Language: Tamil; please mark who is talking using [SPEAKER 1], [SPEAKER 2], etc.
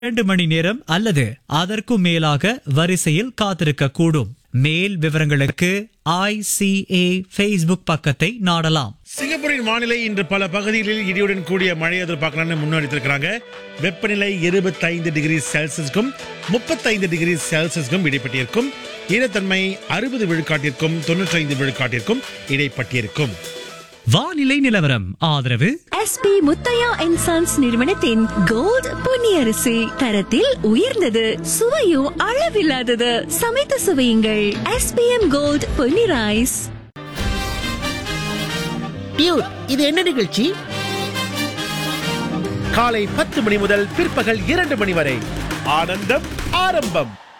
[SPEAKER 1] இரண்டு மணி நேரம் அல்லது அதற்கும் மேலாக வரிசையில் காத்திருக்க கூடும் மேல் விவரங்களுக்கு ஐசிஏ ஃபேஸ்புக் பக்கத்தை நாடலாம்
[SPEAKER 2] சிங்கப்பூரின் வானிலை இன்று பல பகுதிகளில் இடியுடன் கூடிய மழை எதிர்பார்க்கலாம்னு முன்னெடுத்திருக்கிறாங்க வெப்பநிலை 25 டிகிரி செல்சியஸ்க்கும் 35 டிகிரி செல்சியஸ்க்கும் இடைப்பட்டிருக்கும் ஈரத்தன்மை அறுபது விழுக்காட்டிற்கும் 95 விழுக்காட்டிற்கும் இடைப்பட்டிருக்கும்
[SPEAKER 1] வானிலை நிலவரம் ஆதரவு
[SPEAKER 3] எஸ்பி முத்தையா அண்ட் சன்ஸ் நிறுவனத்தின் கோல்ட் பொன்னியரிசி தரத்தில் உயர்ந்தது சுவையும் அளவில்லாதது சமைத்து சுவையுங்கள் SPM gold Ponni rice
[SPEAKER 4] dude இது என்ன நிகழ்ச்சி
[SPEAKER 2] காலை பத்து மணி முதல் பிற்பகல் இரண்டு மணி வரை ஆனந்தம் ஆரம்பம்